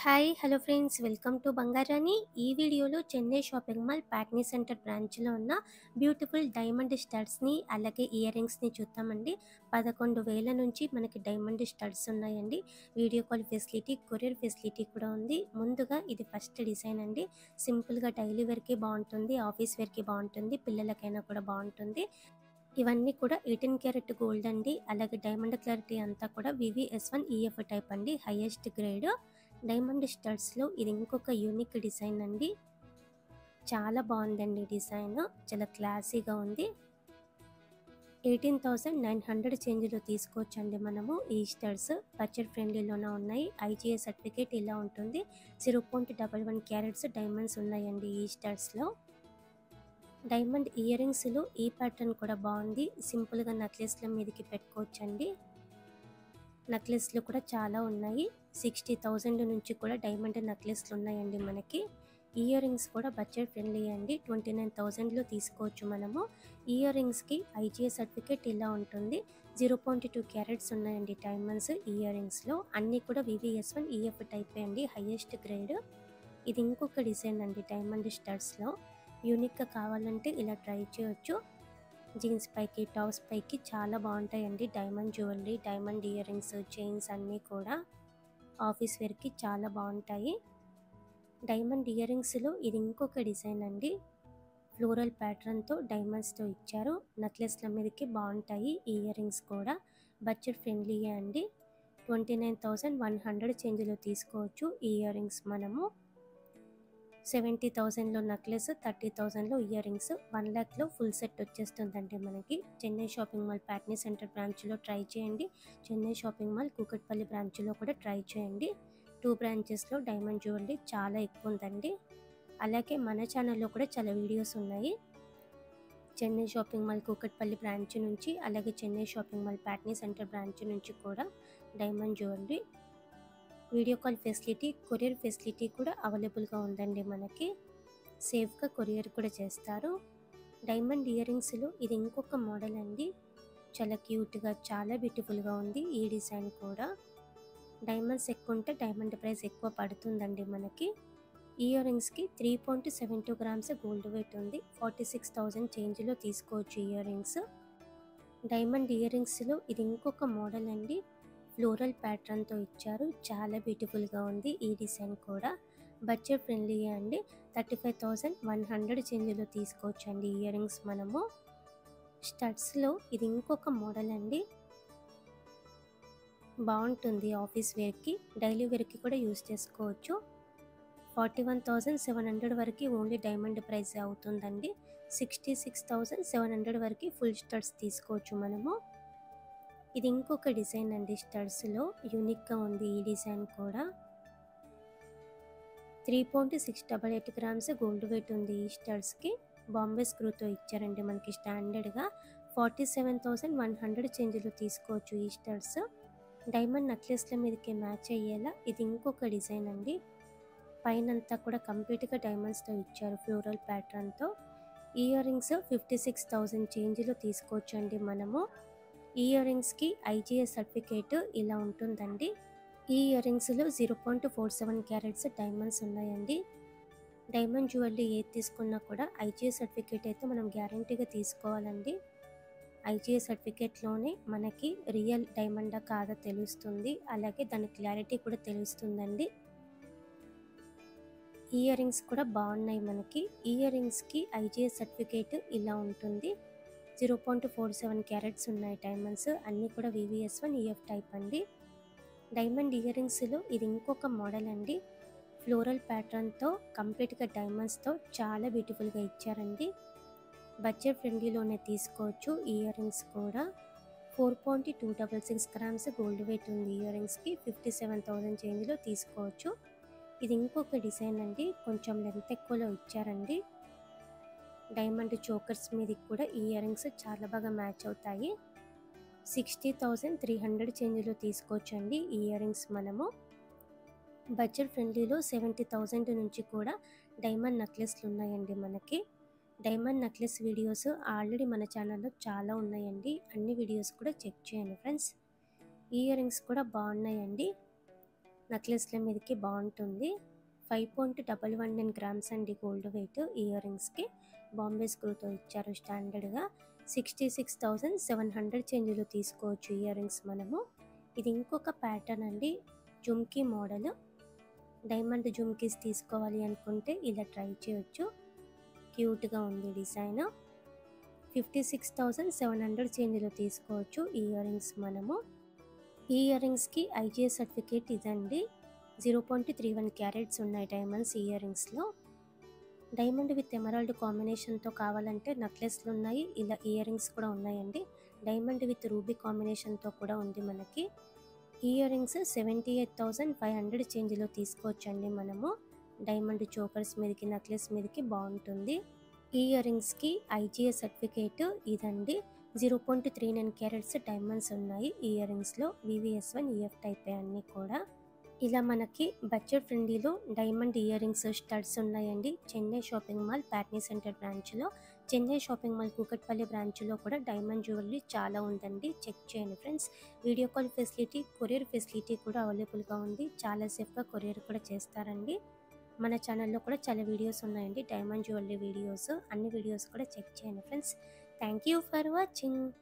hi hello friends welcome to బంగారాని ఈ వీడియోలో Chennai shopping mall Patny centre బ్రాంచ్లో ఉన్న బ్యూటిఫుల్ డైమండ్ స్టడ్స్ని అలాగే ఇయర్ రింగ్స్ని చూద్దామండి పదకొండు వేల నుంచి మనకి డైమండ్ స్టడ్స్ ఉన్నాయండి video call facility courier facility కూడా ఉంది ముందుగా ఇది ఫస్ట్ డిజైన్ అండి సింపుల్గా డైలీ వేర్కి బాగుంటుంది ఆఫీస్ వేర్కి బాగుంటుంది పిల్లలకైనా కూడా బాగుంటుంది ఇవన్నీ కూడా ఎయిటీన్ క్యారెట్ గోల్డ్ అండి అలాగే డైమండ్ క్లారిటీ అంతా కూడా వివిఎస్ వన్ ఈఎఫ్ టైప్ అండి హైయెస్ట్ గ్రేడ్ డైమండ్ స్టడ్స్లో ఇది ఇంకొక యూనిక్ డిజైన్ అండి చాలా బాగుందండి డిజైన్ చాలా క్లాసీగా ఉంది ఎయిటీన్ థౌసండ్ నైన్ హండ్రెడ్ చేంజ్లో తీసుకోవచ్చండి మనము ఈ స్టడ్స్ బడ్జెట్ ఫ్రెండ్లీలోనే ఉన్నాయి ఐజీఏ సర్టిఫికేట్ ఇలా ఉంటుంది zero point double one carats diamonds ఉన్నాయండి ఈ స్టడ్స్లో డైమండ్ ఇయర్ రింగ్స్లో ఈ ప్యాటర్న్ కూడా బాగుంది సింపుల్గా నెక్లెస్ల మీదకి పెట్టుకోవచ్చండి నెక్లెస్లు కూడా చాలా ఉన్నాయి సిక్స్టీ థౌజండ్ నుంచి కూడా డైమండ్ నెక్లెస్లు ఉన్నాయండి మనకి ఇయర్ రింగ్స్ కూడా బడ్జెట్ ఫ్రెండ్లీ అండి ట్వంటీ నైన్ థౌజండ్లో తీసుకోవచ్చు మనము ఇయర్ రింగ్స్కి ఐజీఏ సర్టిఫికేట్ ఇలా ఉంటుంది జీరో పాయింట్ టూ క్యారెట్స్ ఉన్నాయండి డైమండ్స్ ఇయర్ రింగ్స్లో అన్నీ కూడా వివిఎస్ వన్ ఈఎఫ్ టైప్ అండి హైయెస్ట్ గ్రేడ్ ఇది ఇంకొక డిజైన్ అండి డైమండ్ స్టడ్స్లో యూనిక్గా కావాలంటే ఇలా ట్రై చేయొచ్చు జీన్స్ పైకి టాప్స్ పైకి చాలా బాగుంటాయండి diamond jewellery diamond year earrings chains అన్నీ కూడా ఆఫీస్ వేర్కి చాలా బాగుంటాయి డైమండ్ ఇయర్ రింగ్స్లో ఇది ఇంకొక డిజైన్ అండి ఫ్లోరల్ ప్యాటర్న్తో డైమండ్స్తో ఇచ్చారు నెక్లెస్ల మీదకి బాగుంటాయి ఈ ఇయర్ రింగ్స్ కూడా బడ్జెట్ ఫ్రెండ్లీయే అండి twenty nine thousand one hundred చేంజ్లో తీసుకోవచ్చు ఈ ఇయర్ రింగ్స్ మనము సెవెంటీ థౌజండ్లో నెక్లెస్ థర్టీ థౌజండ్లో ఇయర్ రింగ్స్ వన్ ల్యాక్లో ఫుల్ సెట్ వచ్చేస్తుందండి మనకి Chennai shopping mall Patny centre బ్రాంచ్లో ట్రై చేయండి చెన్నై షాపింగ్ మాల్ కూకట్పల్లి బ్రాంచ్లో కూడా ట్రై చేయండి టూ బ్రాంచెస్లో డైమండ్ జ్యువెలరీ చాలా ఎక్కువ ఉందండి అలాగే మన ఛానల్లో కూడా చాలా వీడియోస్ ఉన్నాయి Chennai shopping mall Kukatpally branch నుంచి అలాగే Chennai shopping mall Patny centre branch నుంచి కూడా diamond jewellery video call facility courier facility కూడా అవైలబుల్గా ఉందండి మనకి సేఫ్గా కొరియర్ కూడా చేస్తారు డైమండ్ ఇయర్ రింగ్స్లో ఇది ఇంకొక మోడల్ అండి చాలా క్యూట్గా చాలా బ్యూటిఫుల్గా ఉంది ఈ డిజైన్ కూడా డైమండ్స్ ఎక్కువ ఉంటే డైమండ్ ప్రైస్ ఎక్కువ పడుతుందండి మనకి ఇయర్ రింగ్స్కి three point seven two grams gold weight ఉంది ఫార్టీ సిక్స్ థౌజండ్ చేంజ్లో తీసుకోవచ్చు ఇయర్ రింగ్స్ డైమండ్ ఇయర్ రింగ్స్లో ఇది ఇంకొక మోడల్ అండి ఫ్లోరల్ ప్యాటర్న్తో ఇచ్చారు చాలా బ్యూటిఫుల్గా ఉంది ఈ డిజైన్ కూడా బడ్జెట్ ఫ్రెండ్లీ అండి thirty five thousand one hundred చేంజ్లో తీసుకోవచ్చు అండి ఇయర్ రింగ్స్ మనము స్టడ్స్లో ఇది ఇంకొక మోడల్ అండి బాగుంటుంది ఆఫీస్ వేర్కి డైలీ వేర్కి కూడా యూస్ చేసుకోవచ్చు forty one thousand seven hundred వరకు ఓన్లీ డైమండ్ ప్రైస్ అవుతుందండి sixty six thousand seven hundred వరకు ఫుల్ స్టడ్స్ తీసుకోవచ్చు మనము ఇది ఇంకొక డిజైన్ అండి స్టడ్స్లో యూనిక్గా ఉంది ఈ డిజైన్ కూడా three point six double eight grams gold weight ఉంది ఈ స్టడ్స్కి బాంబే స్క్రూతో ఇచ్చారండి మనకి స్టాండర్డ్గా forty seven thousand one hundred చేంజ్లో తీసుకోవచ్చు ఈ స్టడ్స్ డైమండ్ నెక్లెస్ల మీదకి మ్యాచ్ అయ్యేలా ఇది ఇంకొక డిజైన్ అండి పైనంతా కూడా కంప్లీట్గా డైమండ్స్తో ఇచ్చారు ఫ్లోరల్ ప్యాటర్న్తో ear rings fifty six thousand చేంజ్లో తీసుకోవచ్చు అండి మనము ఈ ఇయర్ రింగ్స్కి ఐజీఏ సర్టిఫికేట్ ఇలా ఉంటుందండి ఈ ఇయర్ రింగ్స్లో zero point four seven carats diamonds ఉన్నాయండి డైమండ్ జ్యువెలరీ ఏది తీసుకున్నా కూడా ఐజీఏ సర్టిఫికేట్ అయితే మనం గ్యారంటీగా తీసుకోవాలండి ఐజీఏ సర్టిఫికేట్లోనే మనకి రియల్ డైమండా కాదా తెలుస్తుంది అలాగే దాని క్లారిటీ కూడా తెలుస్తుందండి ఇయర్ రింగ్స్ కూడా బాగున్నాయి మనకి ఇయర్ రింగ్స్కి ఐజీఏ సర్టిఫికేట్ ఇలా ఉంటుంది zero point four seven carats ఉన్నాయి డైమండ్స్ అన్నీ కూడా వివిఎస్ వన్ ఈఎఫ్ టైప్ అండి డైమండ్ ఇయర్ రింగ్స్లో ఇది ఇంకొక మోడల్ అండి ఫ్లోరల్ ప్యాటర్న్తో కంప్లీట్గా డైమండ్స్తో చాలా బ్యూటిఫుల్గా ఇచ్చారండి బడ్జెట్ ఫ్రెండ్లీలోనే తీసుకోవచ్చు ఇయర్ రింగ్స్ కూడా four point two double six grams gold weight ఉంది ఇయర్ రింగ్స్కి ఫిఫ్టీ సెవెన్ థౌజండ్ చేంజ్లో తీసుకోవచ్చు ఇది ఇంకొక డిజైన్ అండి కొంచెం లెంత్ ఎక్కువలో ఇచ్చారండి డైమండ్ చోకర్స్ మీదకి కూడా ఈ ఇయర్ రింగ్స్ చాలా బాగా మ్యాచ్ అవుతాయి సిక్స్టీ థౌజండ్ త్రీ హండ్రెడ్ చేంజ్లో తీసుకోవచ్చండి ఈ ఇయర్ రింగ్స్ మనము బడ్జెట్ ఫ్రెండ్లీలో సెవెంటీ థౌజండ్ నుంచి కూడా డైమండ్ నెక్లెస్లు ఉన్నాయండి మనకి డైమండ్ నెక్లెస్ వీడియోస్ ఆల్రెడీ మన ఛానల్లో చాలా ఉన్నాయండి అన్ని వీడియోస్ కూడా చెక్ చేయండి ఫ్రెండ్స్ ఇయర్ రింగ్స్ కూడా బాగున్నాయండి నెక్లెస్ల మీదకి బాగుంటుంది five point double one nine grams అండి గోల్డ్ వెయిట్ ఇయర్ రింగ్స్కి బాంబే స్క్రూతో ఇచ్చారు స్టాండర్డ్గా sixty six thousand seven hundred చేంజ్లో తీసుకోవచ్చు ఇయర్ రింగ్స్ మనము ఇది ఇంకొక ప్యాటర్న్ అండి జుమ్కీ మోడల్ డైమండ్ జుమ్కీస్ తీసుకోవాలి అనుకుంటే ఇలా ట్రై చేయొచ్చు క్యూట్గా ఉంది design fifty six thousand seven hundred చేంజ్లో తీసుకోవచ్చు ఈ ఇయర్ రింగ్స్ మనము ఈ ఇయర్ రింగ్స్కి ఐజీఎస్ సర్టిఫికేట్ ఇదండి zero point three one carats ఉన్నాయి డైమండ్స్ ఇయర్ రింగ్స్లో డైమండ్ విత్ ఎమరాల్డ్ కాంబినేషన్తో కావాలంటే నెక్లెస్లు ఉన్నాయి ఇలా ఇయర్ రింగ్స్ కూడా ఉన్నాయండి డైమండ్ విత్ రూబీ కాంబినేషన్తో కూడా ఉంది మనకి year rings seventy eight thousand five hundred చేంజ్లో తీసుకోవచ్చండి మనము డైమండ్ చోకర్స్ మీదకి నెక్లెస్ మీదకి బాగుంటుంది ఈ ఇయర్ రింగ్స్కి ఐజీఎస్ సర్టిఫికేట్ ఇదండి zero point three nine carats diamonds ఉన్నాయి ఇయర్ రింగ్స్లో వివిఎస్ వన్ ఈఎఫ్ టైప్ అన్నీ కూడా ఇలా మనకి బడ్జెట్ ఫ్రెండ్లీలో డైమండ్ ఇయర్ రింగ్స్ స్టడ్స్ ఉన్నాయండి Chennai shopping mall Patny centre బ్రాంచ్లో చెన్నై షాపింగ్ మాల్ కూకట్పల్లి బ్రాంచ్లో కూడా డైమండ్ జ్యువెలరీ చాలా ఉందండి చెక్ చేయండి friends video call facility courier facility కూడా అవైలబుల్గా ఉంది చాలా సేఫ్గా కొరియర్ కూడా చేస్తారండి మన ఛానల్లో కూడా చాలా వీడియోస్ ఉన్నాయండి డైమండ్ జ్యువెలరీ వీడియోస్ అన్ని వీడియోస్ కూడా చెక్ చేయండి friends thank you for watching